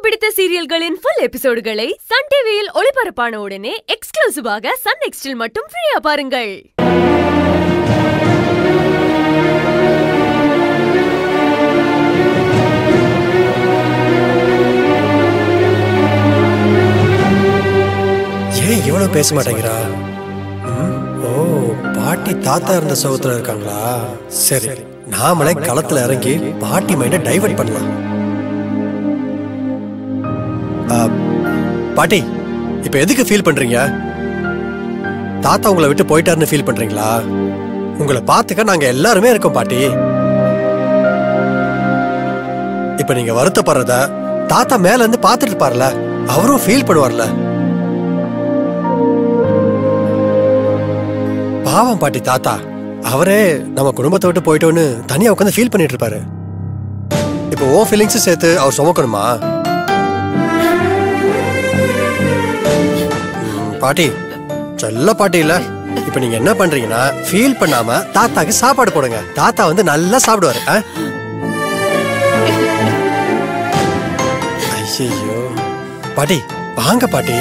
பிடித்த சீரியல்களின் full எபிசோடுகளை Sun டிவியில் ஒளிபரப்பான உடனே எக்ஸ்க்ளூசிவாக சன் நெக்ஸ்டில் மட்டும் ஃப்ரீயா பாருங்கள் ஏன் இவ்வளவு பேச மாட்டேங்கிறா ம்? ஓ பாட்டி தாத்தா இருந்த சோகத்துல இருக்காங்களா சரி நாமளே களத்துல இறங்கி பாட்டி மைண்ட டைவர்ட் பண்ணலாம் ஆ, பாட்டி இப்ப எதுக்கு ஃபீல் பண்றீங்க தாத்தா உங்களை விட்டு போயிட்டாருன்னு ஃபீல் பண்றீங்களா உங்களை பார்த்துக்க நாங்க எல்லாருமே இருக்கோம் பாட்டி இப்ப நீங்க வருத்தப்படுறத தாத்தா மேல இருந்து பார்த்துட்டு இருப்பார்ல அவரும் ஃபீல் பண்ணுவார்ல பாவம் பாட்டி தாத்தா அவரே நம்ம குடும்பத்தை விட்டு போயிட்டோன்னு தனியா உட்காந்து ஃபீல் பண்ணிட்டு இருப்பாரு இப்போ ஓ ஃபீலிங்ஸும் சேர்த்து அவர் சுமக்கணுமா ம், பாட்டி சொல்ல பாட்டி இல்ல இப்போ நீங்க என்ன பண்றீங்கன்னா ஃபீல் பண்ணாம தாத்தாக்கு சாப்பாடு போடுங்க தாத்தா வந்து நல்லா சாப்பிடுவாரு ஆ? ஐயையோ பாட்டி வாங்க பாட்டி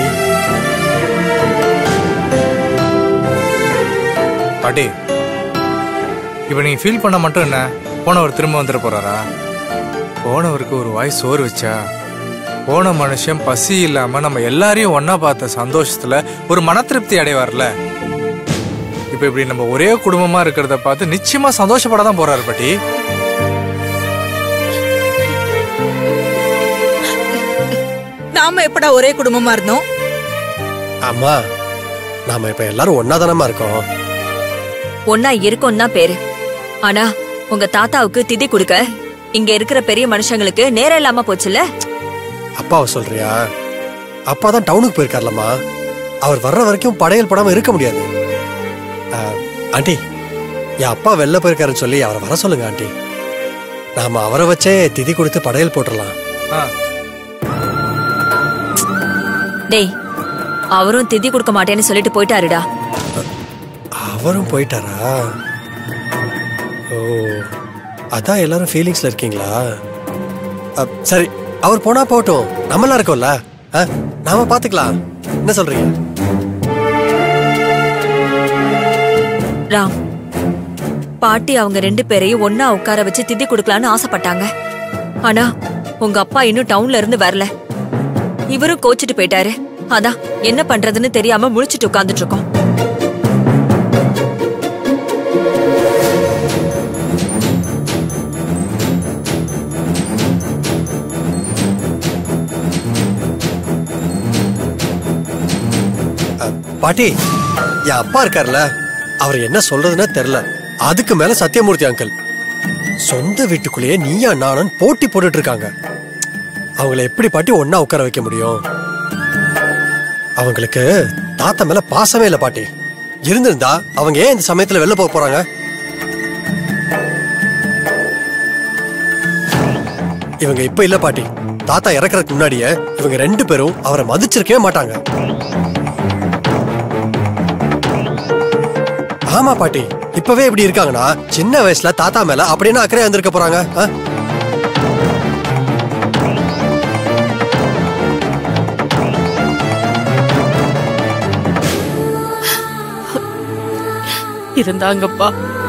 பாட்டி இப்போ நீங்க ஃபீல் பண்ண மட்டும் என்ன போனவர் திரும்ப வந்துட போறாரா போனவருக்கு ஒரு வாய் சோறு வச்சா போன மனுஷன் பசி இல்லாம நம்ம எல்லாரையும் ஒண்ணா பார்த்த சந்தோஷத்துல ஒரு மன திருப்தி அடைவார்ல இப்போ இப்படி நம்ம ஒரே குடும்பமா இருக்கிறத பார்த்து நிச்சயமா சந்தோஷப்பட தான் போறாரு பாட்டி நாம எப்படா ஒரே குடும்பமா இருந்தோம் அம்மா நாம இப்ப எல்லாரும் ஒன்னாதானமா இருக்கோம் ஒன்னா இருக்கும் தான் பேரு ஆனா உங்க தாத்தாவுக்கு திதி கொடுக்க இங்க இருக்கிற பெரிய மனுஷங்களுக்கு நேரம் இல்லாம போச்சுல அப்பாவை சொல்றியா அப்பா தான் டவுனுக்கு போயிருக்கார்லம்மா அவர் வர்ற வரைக்கும் படையல் படாம இருக்க முடியாது ஆ, ஆண்டி என் அப்பா வெளில போயிருக்காருன்னு சொல்லி அவரை வர சொல்லுங்க ஆண்டி நாம அவரை வச்சே திதி கொடுத்து படையல் போட்டுடலாம் ஆ, டேய் அவரும் திதி கொடுக்க மாட்டேன்னு சொல்லிட்டு போயிட்டாருடா அவரும் போயிட்டாரா ஓ அதான் எல்லாரும் ஃபீலிங்ஸ்ல இருக்கீங்களா அ, சரி அவர் போனா போகட்டும் நம்மளாம் இருக்கோம்ல ஆ, நாம பாத்துக்கலாம் என்ன சொல்றீங்க ராம் பாட்டி அவங்க ரெண்டு பேரையும் ஒன்னா உட்கார வச்சு திதி கொடுக்கலான்னு ஆசைப்பட்டாங்க ஆனா உங்க அப்பா இன்னும் டவுன்ல இருந்து வரல இவரும் கோச்சிட்டு போயிட்டாரு அதான் என்ன பண்றதுன்னு தெரியாம முழிச்சிட்டு உட்கார்ந்துட்டு இருக்கோம் அ, பாட்டி என் அப்பா இருக்கார்ல அவர் என்ன சொல்றதுன்னே தெரியல அதுக்கு மேல சத்தியமூர்த்தி அங்கிள் சொந்த வீட்டுக்குள்ளேயே நீயா நானும் போட்டி போட்டுட்டு இருக்காங்க அவங்கள எப்படி பாட்டி ஒன்னா உட்கார வைக்க முடியும் அவங்களுக்கு தாத்தா மேல பாசமே இல்ல பாட்டி இருந்திருந்தா அவங்க ஏன் இந்த சமயத்துல வெளில போக போறாங்க இவங்க இப்ப இல்ல பாட்டி தாத்தா இறக்கறதுக்கு முன்னாடியே இவங்க ரெண்டு பேரும் அவரை மதிச்சிருக்கவே மாட்டாங்க ஆமா பாட்டி இப்பவே இப்படி இருக்காங்கன்னா சின்ன வயசுல தாத்தா மேல அப்படின்னு அக்கறையா இருந்திருக்க போறாங்க ஆ? இருந்தாங்கப்பா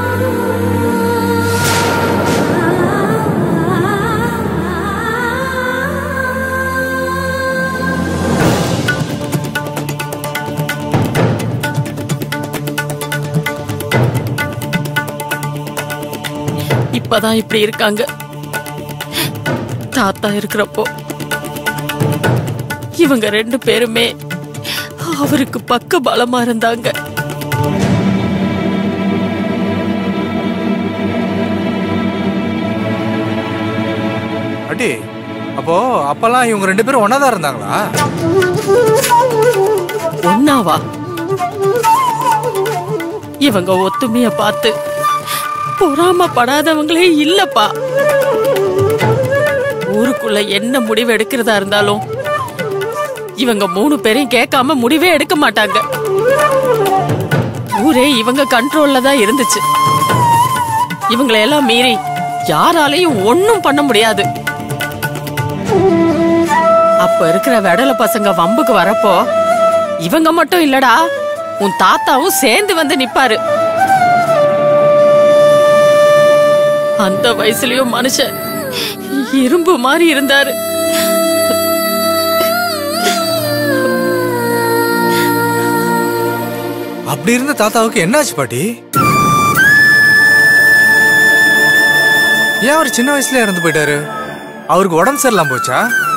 இப்பதான் இப்படி இருக்காங்க தாத்தா இருக்கிறப்போ இவங்க ரெண்டு பேருமே அவருக்கு பக்க பலமா இருந்தாங்க பாட்டி அப்போ அப்பெல்லாம் இவங்க ரெண்டு பேரும் ஒண்ணா தான் இருந்தாங்களா ஒன்னாவா இவங்க ஒத்துமைய பார்த்து பொறாமப்படாதவங்களே இல்லப்பா ஊருக்குள்ள என்ன முடிவு எடுக்கிறதா இருந்தாலும் இவங்க மூணு பேரையும் கேட்காம முடிவே எடுக்க மாட்டாங்க ஊரே இவங்க கண்ட்ரோல்ல தான் இருந்துச்சு இவங்களை எல்லாம் மீறி யாராலையும் ஒண்ணும் பண்ண முடியாது அப்ப இருக்கிற வெடல பசங்க வம்புக்கு வரப்போ இவங்க மட்டும் இல்லடா உன் தாத்தாவும் சேர்ந்து வந்து நிப்பாரு அந்த வயசுலயும் மனுஷன் இரும்பு மாதிரி இருந்தாரு அப்படி இருந்த தாத்தாவுக்கு என்னாச்சு பாட்டி ஏன் அவர் சின்ன வயசுல இறந்து போயிட்டாரு அவருக்கு உடம்பு சரியில்லாம போச்சா